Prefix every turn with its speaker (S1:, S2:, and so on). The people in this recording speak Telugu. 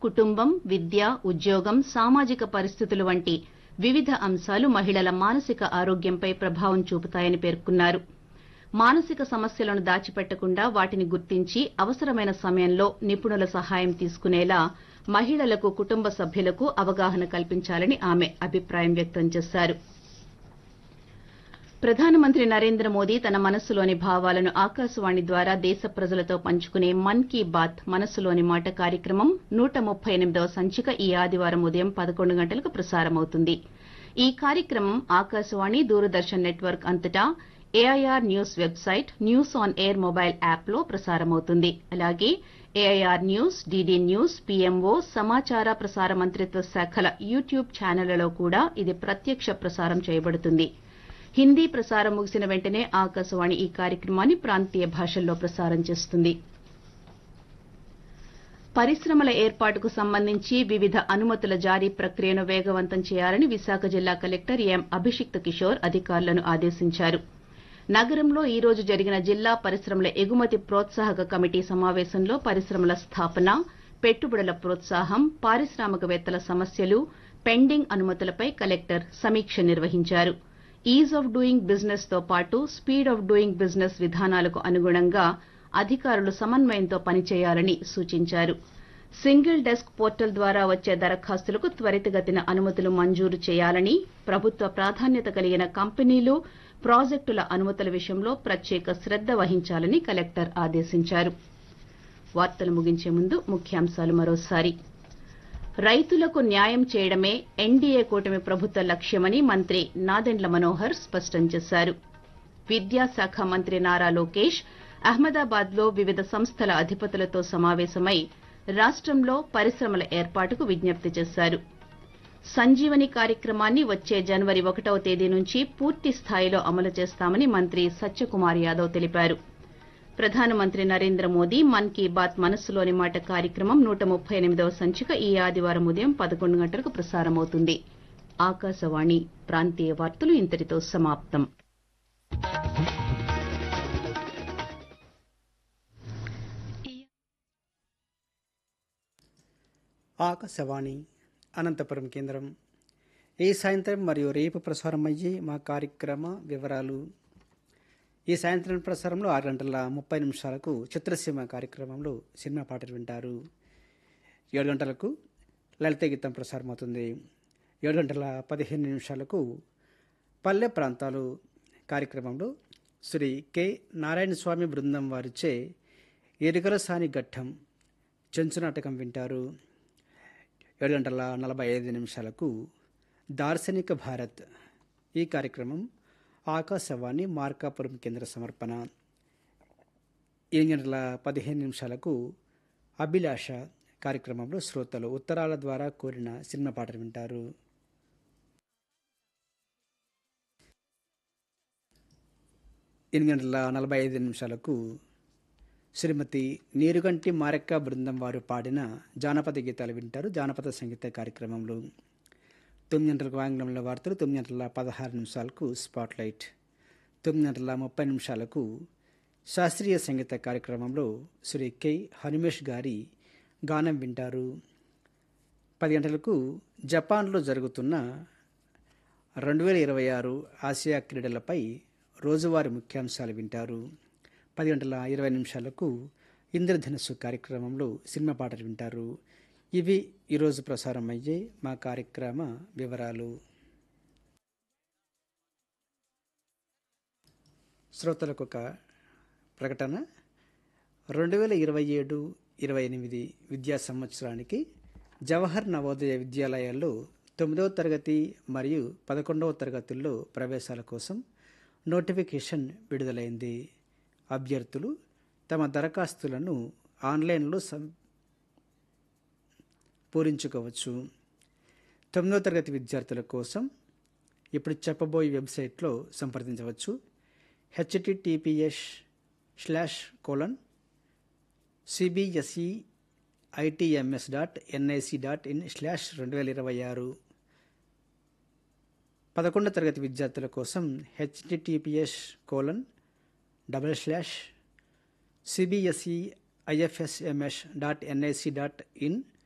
S1: కుటుంబం విద్య ఉద్యోగం సామాజిక పరిస్థితులు వంటి వివిధ అంశాలు మహిళల మానసిక ఆరోగ్యంపై ప్రభావం చూపుతాయని పేర్కొన్నారు మానసిక సమస్యలను దాచిపెట్టకుండా వాటిని గుర్తించి అవసరమైన సమయంలో నిపుణుల సహాయం తీసుకునేలా మహిళలకు కుటుంబ సభ్యులకు అవగాహన కల్పించాలని ఆమె అభిప్రాయం వ్యక్తం చేశారు ప్రధానమంత్రి నరేంద్ర మోదీ తన మనస్సులోని భావాలను ఆకాశవాణి ద్వారా దేశ ప్రజలతో పంచుకునే మన్ కీ బాత్ మనస్సులోని మాట కార్యక్రమం నూట ముప్పై ఎనిమిదవ సంచిక ఈ ఆదివారం ఉదయం పదకొండు గంటలకు ప్రసారమవుతుంది ఈ కార్యక్రమం ఆకాశవాణి దూరదర్శన్ నెట్వర్క్ అంతటా AIR news website news on air mobile యాప్లో ప్రసారమవుతుంది అలాగే AIR news DD news PMO సమాచార ప్రసార మంత్రిత్వ శాఖల యూట్యూబ్ ఛానళ్లలో కూడా ఇది ప్రత్యక్ష ప్రసారం చేయబడుతుంది హిందీ ప్రసారం ముగిసిన వెంటనే ఆకాశవాణి ఈ కార్యక్రమాన్ని ప్రాంతీయ భాషల్లో ప్రసారం చేస్తుంది పరిశ్రమల ఏర్పాటుకు సంబంధించి వివిధ అనుమతుల జారీ ప్రక్రియను వేగవంతం చేయాలని విశాఖ జిల్లా కలెక్టర్ ఎం అభిషిక్త్ కిషోర్ అధికారులను ఆదేశించారు నగరంలో ఈ రోజు జరిగిన జిల్లా పరిశ్రమల ఎగుమతి ప్రోత్సాహక కమిటీ సమావేశంలో పరిశ్రమల స్థాపన పెట్టుబడుల ప్రోత్సాహం పారిశ్రామికవేత్తల సమస్యలు పెండింగ్ అనుమతులపై కలెక్టర్ సమీక్ష నిర్వహించారు ఈజ్ ఆఫ్ డూయింగ్ బిజినెస్ తో పాటు స్పీడ్ ఆఫ్ డూయింగ్ బిజినెస్ విధానాలకు అనుగుణంగా అధికారులు సమన్వయంతో పనిచేయాలని సూచించారు సింగిల్ డెస్క్ పోర్టల్ ద్వారా వచ్చే దరఖాస్తులకు త్వరితగతిన అనుమతులు మంజూరు చేయాలని ప్రభుత్వ ప్రాధాన్యత కలిగిన కంపెనీలు ప్రాజెక్టుల అనుమతుల విషయంలో ప్రత్యేక శ్రద్ద వహించాలని కలెక్టర్ ఆదేశించారు వార్తలు ముగించే ముందు ముఖ్యాంశాలు మరోసారి రైతులకు న్యాయం చేయడమే ఎన్డీఏ కూటమి ప్రభుత్వ లక్ష్యమని మంత్రి నాదెండ్ల మనోహర్ స్పష్టం చేశారు విద్యాశాఖ మంత్రి నారా లోకేష్ అహ్మదాబాద్ లో వివిధ సంస్థల అధిపతులతో సమావేశమై రాష్టంలో పరిశ్రమల ఏర్పాటుకు విజ్ఞప్తి చేశారు సంజీవని కార్యక్రమాన్ని వచ్చే జనవరి ఒకటవ తేదీ నుంచి పూర్తి స్థాయిలో అమలు చేస్తామని మంత్రి సత్యకుమార్ యాదవ్ తెలిపారు ప్రధానమంత్రి నరేంద్ర మోదీ మన్ కీ బాత్ మనస్సులోని మాట కార్యక్రమం నూట ముప్పై ఎనిమిదవ సంచిక ఈ ఆదివారం ఉదయం పదకొండు గంటలకు ప్రసారమవుతుంది ఆకాశవాణి ప్రాంతీయ వార్తలు ఇంతటితో సమాప్తం
S2: ఆకాశవాణి అనంతపురం కేంద్రం ఈ సాయంత్రం మరియు రేపు ప్రసారం అయ్యే మా కార్యక్రమ వివరాలు ఈ సాయంత్రం ప్రసారంలో ఆరు గంటల ముప్పై నిమిషాలకు చిత్రసీమ కార్యక్రమంలో సినిమా పాటలు వింటారు ఏడు గంటలకు లలిత గీతం ప్రసారమవుతుంది ఏడు గంటల పదిహేను నిమిషాలకు పల్లె ప్రాంతాలు కార్యక్రమంలో శ్రీ కె నారాయణ స్వామి బృందం వారిచే ఎరుగల సాని ఘట్టం చెంచు నాటకం వింటారు ఏడు గంటల నలభై ఐదు నిమిషాలకు దార్శనిక భారత్ ఈ కార్యక్రమం ఆకాశవాణి మార్కాపురం కేంద్ర సమర్పణ ఎనిమిది గంటల పదిహేను నిమిషాలకు అభిలాష కార్యక్రమంలో శ్రోతలు ఉత్తరాల ద్వారా కోరిన సినిమా పాటలు వింటారు ఎనిమిది గంటల నలభై ఐదు నిమిషాలకు శ్రీమతి నీరుగంటి మారెక్క బృందం వారు పాడిన జానపద గీతాలు వింటారు జానపద సంగీత కార్యక్రమంలో తొమ్మిది గంటలకు ఆంగ్లంలో వార్తలు తొమ్మిది గంటల పదహారు నిమిషాలకు స్పాట్లైట్ తొమ్మిది గంటల ముప్పై నిమిషాలకు శాస్త్రీయ సంగీత కార్యక్రమంలో శ్రీ కె హనుమేష్ గారి గానం వింటారు పది గంటలకు జపాన్లో జరుగుతున్న రెండు వేల ఇరవై ఆరు ఆసియా క్రీడలపై రోజువారీ ముఖ్యాంశాలు వింటారు పది గంటల ఇరవై నిమిషాలకు ఇంద్రధనుస్సు కార్యక్రమంలో సినిమా పాటలు వింటారు ఇవి ఈరోజు ప్రసారం అయ్యే మా కార్యక్రమ వివరాలు శ్రోతలకు ఒక ప్రకటన రెండు వేల ఇరవై ఏడు ఇరవై ఎనిమిది విద్యా సంవత్సరానికి జవహర్ నవోదయ విద్యాలయాల్లో తొమ్మిదవ తరగతి మరియు పదకొండవ తరగతుల్లో ప్రవేశాల కోసం నోటిఫికేషన్ విడుదలైంది అభ్యర్థులు తమ దరఖాస్తులను ఆన్లైన్లో సం పూరించుకోవచ్చు తొమ్మిదవ తరగతి విద్యార్థుల కోసం ఇప్పుడు చెప్పబోయే వెబ్సైట్లో సంప్రదించవచ్చు HTTPS slash colon CBSE ITMS dot NIC dot in slash రెండు వేల ఇరవై ఆరు పదకొండో తరగతి విద్యార్థుల కోసం HTTPS colon double slash CBSE IFSMS dot NIC dot in